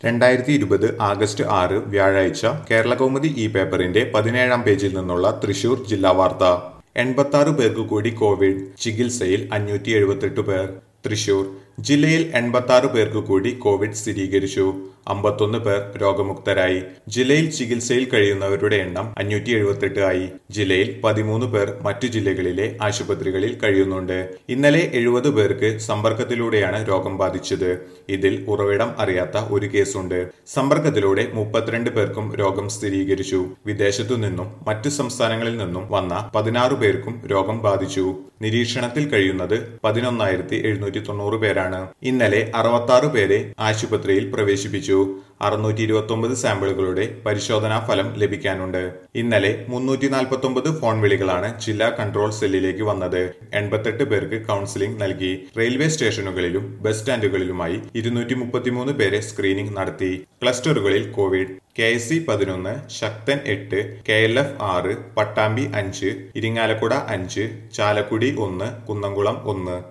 രണ്ടായിരത്തി ഇരുപത് ആഗസ്റ്റ് ആറ് വ്യാഴാഴ്ച കേരളകൗമുദി ഈ പേപ്പറിന്റെ പതിനേഴാം പേജിൽ നിന്നുള്ള തൃശൂർ ജില്ലാ വാർത്ത എൺപത്തി പേർക്ക് കൂടി കോവിഡ് ചികിത്സയിൽ അഞ്ഞൂറ്റി എഴുപത്തെട്ട് പേർ തൃശൂർ ജില്ലയിൽ എൺപത്തി പേർക്ക് കൂടി കോവിഡ് സ്ഥിരീകരിച്ചു അമ്പത്തൊന്ന് പേർ രോഗമുക്തരായി ജില്ലയിൽ ചികിത്സയിൽ കഴിയുന്നവരുടെ എണ്ണം അഞ്ഞൂറ്റി എഴുപത്തെട്ട് ആയി ജില്ലയിൽ പതിമൂന്ന് പേർ മറ്റു ജില്ലകളിലെ ആശുപത്രികളിൽ കഴിയുന്നുണ്ട് ഇന്നലെ എഴുപത് പേർക്ക് സമ്പർക്കത്തിലൂടെയാണ് രോഗം ബാധിച്ചത് ഇതിൽ ഉറവിടം അറിയാത്ത ഒരു കേസുണ്ട് സമ്പർക്കത്തിലൂടെ മുപ്പത്തിരണ്ട് പേർക്കും രോഗം സ്ഥിരീകരിച്ചു വിദേശത്തു നിന്നും മറ്റു സംസ്ഥാനങ്ങളിൽ നിന്നും വന്ന പതിനാറ് പേർക്കും രോഗം ബാധിച്ചു നിരീക്ഷണത്തിൽ കഴിയുന്നത് പതിനൊന്നായിരത്തി എഴുന്നൂറ്റി തൊണ്ണൂറ് പേരാണ് ഇന്നലെ അറുപത്തി പേരെ ആശുപത്രിയിൽ പ്രവേശിപ്പിച്ചു അറുന്നൂറ്റി ഇരുപത്തി ഒമ്പത് സാമ്പിളുകളുടെ പരിശോധനാ ഫലം ലഭിക്കാനുണ്ട് ഇന്നലെ മുന്നൂറ്റി നാൽപ്പത്തി ഒമ്പത് ഫോൺ വിളികളാണ് ജില്ലാ കൺട്രോൾ സെല്ലിലേക്ക് വന്നത് എൺപത്തെട്ട് പേർക്ക് കൗൺസിലിംഗ് നൽകി റെയിൽവേ സ്റ്റേഷനുകളിലും ബസ് സ്റ്റാൻഡുകളിലുമായി ഇരുന്നൂറ്റി മുപ്പത്തിമൂന്ന് പേരെ സ്ക്രീനിംഗ് നടത്തി ക്ലസ്റ്ററുകളിൽ കോവിഡ് കെ എസ് സി പതിനൊന്ന് ശക്തൻ എട്ട് കെ എൽ എഫ് ആറ് പട്ടാമ്പി അഞ്ച് ഇരിങ്ങാലക്കുട അഞ്ച് ചാലക്കുടി ഒന്ന് കുന്നംകുളം ഒന്ന്